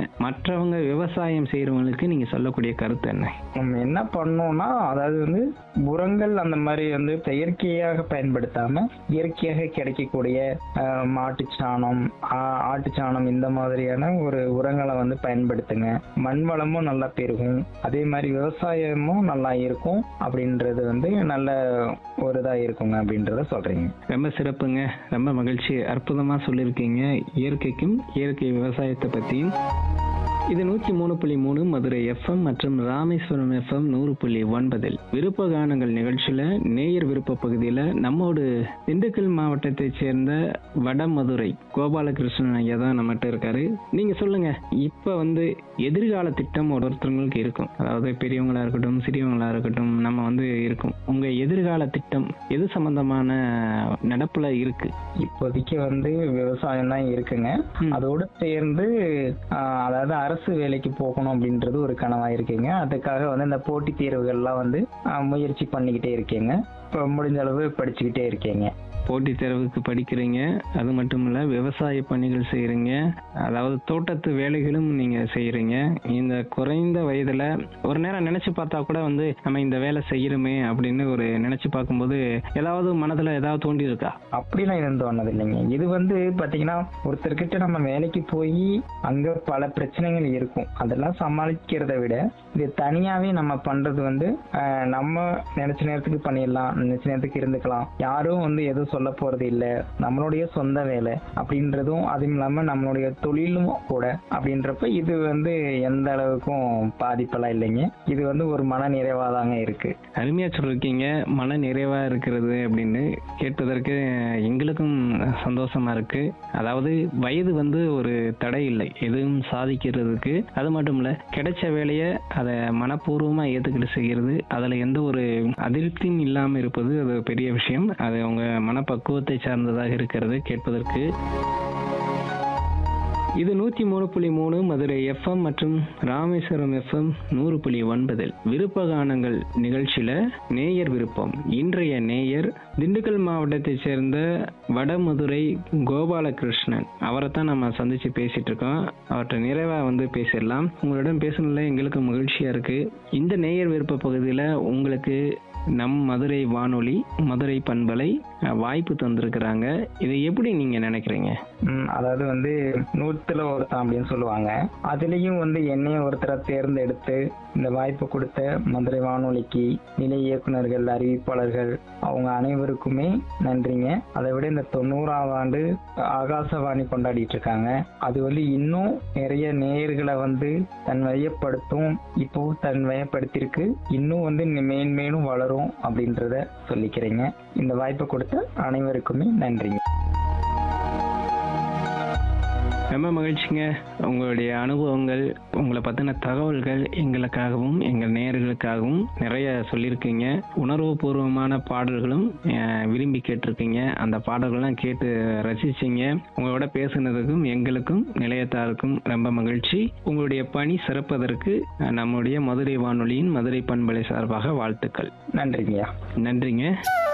மற்றவங்க விவசாயம் செய்யறவங்களுக்கு நீங்க சொல்லக்கூடிய கருத்து என்ன நம்ம என்ன பண்ணோம்னா அதாவது வந்து உரங்கள் அந்த மாதிரி வந்து செயற்கையாக பயன்படுத்தாம இயற்கையாக கிடைக்கக்கூடிய ஆஹ், மாட்டுச் சாணம் ஆ- ஆட்டுச் சாணம் இந்த மாதிரியான ஒரு உரங்களை வந்து பயன்படுத்துங்க மண் வளமும் நல்லா பெருகும் அதே மாதிரி விவசாயமும் நல்லா இருக்கும் அப்படின்றது வந்து நல்ல ஒரு இதா இருக்குங்க அப்படின்றத சொல்றீங்க ரொம்ப சிறப்புங்க ரொம்ப மகிழ்ச்சி அற்புதமா சொல்லியிருக்கீங்க இயற்கைக்கும் இயற்கை விவசாயத்தை பத்தியும் இது நூற்றி மூணு புள்ளி மூணு மதுரை எஃப்எம் மற்றும் ராமேஸ்வரம் எஃப்எம் நூறு புள்ளி ஒன்பதில் விருப்ப கானங்கள் நிகழ்ச்சியில நேயர் விருப்ப பகுதியில நம்மோடு திண்டுக்கல் மாவட்டத்தைச் சேர்ந்த வடமதுரை கோபாலகிருஷ்ணன் ஐயா தான் நம்மகிட்ட இருக்காரு நீங்க சொல்லுங்க இப்ப வந்து எதிர்கால திட்டம் ஒரு ஒருத்தவங்களுக்கு இருக்கும் அதாவது பெரியவங்களா இருக்கட்டும் சிறியவங்களா இருக்கட்டும் நம்ம வந்து இருக்கும் உங்க எதிர்கால திட்டம் எது சம்பந்தமான நடப்புல இருக்கு இப்போதைக்கு வந்து விவசாயம் தான் இருக்குங்க ம். அதோடு சேர்ந்து ஆஹ், அதாவது அரசு வேலைக்கு போகணும் அப்படின்றது ஒரு கனவா இருக்குங்க அதுக்காக வந்து இந்த போட்டித் தேர்வுகள்லாம் வந்து ஆஹ், முயற்சி பண்ணிக்கிட்டே இருக்கேங்க இப்போ முடிஞ்ச அளவு படிச்சுக்கிட்டே இருக்கேங்க போட்டித் தேர்வுக்கு படிக்கிறீங்க அது மட்டும் இல்ல விவசாய பணிகள் செய்யறீங்க அதாவது தோட்டத்து வேலைகளும் நீங்க செய்யறீங்க இந்த குறைந்த வயதுல ஒரு நேரம் நினைச்சு பார்த்தா கூட வந்து நம்ம இந்த வேலை செய்யறோமே அப்படின்னு ஒரு நினைச்சு பார்க்கும்போது ஏதாவது மனதுல ஏதாவது தோண்டி இருக்கா அப்படிலாம் எதுவும் தோணது இல்லைங்க இது வந்து பாத்தீங்கன்னா ஒருத்தர்கிட்ட நம்ம வேலைக்கு போய் அங்க பல பிரச்சனைகள் இருக்கும் அதெல்லாம் சமாளிக்கிறதை விட இது தனியாவே நம்ம பண்றது வந்து ஆஹ், நம்ம நினைச்ச நேரத்துக்கு பண்ணிடலாம் நினைச்ச நேரத்துக்கு இருந்துக்கலாம் யாரும் வந்து எதுவும் சொல்ல போறது இல்ல நம்மளுடைய சொந்த வேலை அப்படின்றதும் அதுவும் இல்லாம நம்மளுடைய தொழிலும் கூட அப்படின்றப்ப இது வந்து எந்த அளவுக்கும் பாதிப்பெல்லாம் இல்லைங்க இது வந்து ஒரு மன நிறைவா தாங்க இருக்கு அருமையா சொல்லிருக்கீங்க மன நிறைவா இருக்கிறது அப்படின்னு கேட்பதற்கு எங்களுக்கும் சந்தோஷமா இருக்கு அதாவது வயது வந்து ஒரு தடை இல்லை எதுவும் சாதிக்கிறதுக்கு அது மட்டும் இல்ல கிடைச்ச வேலையை அதை மனப்பூர்வமா ஏத்துக்கிட்டு செய்கிறது அதுல எந்த ஒரு அதிருப்தியும் இல்லாம இருப்பது அது பெரிய விஷயம் அது உங்க மனப்பக்குவத்தை சார்ந்ததாக இருக்கிறது கேட்பதற்கு இது நூத்தி மூணு புள்ளி மூணு மதுரை எஃப்எம் மற்றும் ராமேஸ்வரம் எஃப்எம் நூறு புள்ளி ஒன்பதில் விருப்ப கானங்கள் நிகழ்ச்சியில நேயர் விருப்பம் இன்றைய நேயர் திண்டுக்கல் மாவட்டத்தைச் சேர்ந்த வடமதுரை கோபாலகிருஷ்ணன் அவரை தான் நம்ம சந்திச்சு பேசிட்டு இருக்கோம் அவர்கிட்ட நிறைவா வந்து பேசிடலாம் உங்களிடம் பேசணும்ல எங்களுக்கு மகிழ்ச்சியா இருக்கு இந்த நேயர் விருப்ப பகுதியில உங்களுக்கு நம் மதுரை வானொலி மதுரை பண்பலை அஹ், வாய்ப்பு தந்திருக்கிறாங்க இதை எப்படி நீங்க நினைக்கிறீங்க ம், அதாவது வந்து நூத்துல ஒருத்தன் அப்படின்னு சொல்லுவாங்க அதுலயும் வந்து என்னையும் ஒருத்தரை தேர்ந்தெடுத்து இந்த வாய்ப்பு கொடுத்த மதுரை வானொலிக்கு நிலை இயக்குனர்கள் அறிவிப்பாளர்கள் அவங்க அனைவருக்குமே நன்றிங்க அதை விட இந்த தொண்ணூறாம் ஆண்டு ஆகாசவாணி கொண்டாடிட்டு இருக்காங்க அது வந்து இன்னும் நிறைய நேயர்களை வந்து தன் வயப்படுத்தும் இப்போ தன் வயப்படுத்திருக்கு இன்னும் வந்து இன்னும் மேன்மேலும் வளரும் அப்படின்றத சொல்லிக்கிறேங்க இந்த வாய்ப்பை கொடுத்த அனைவருக்குமே நன்றிங்க ரொம்ப மகிழ்ச்சிங்க உங்களுடைய அனுபவங்கள் உங்களை பற்றின தகவல்கள் எங்களுக்காகவும் எங்கள் நேயர்களுக்காகவும் நிறைய சொல்லியிருக்கீங்க உணர்வுபூர்வமான பாடல்களும் அஹ், விரும்பி கேட்டிருக்கீங்க அந்த பாடல்கள்லாம் கேட்டு ரசிச்சிங்க உங்களோட பேசுனதுக்கும் எங்களுக்கும் நிலையத்தாருக்கும் ரொம்ப மகிழ்ச்சி உங்களுடைய பணி சிறப்பதற்கு அஹ், நம்முடைய மதுரை வானொலியின் மதுரை பண்பலை சார்பாக வாழ்த்துக்கள் நன்றிங்கய்யா நன்றிங்க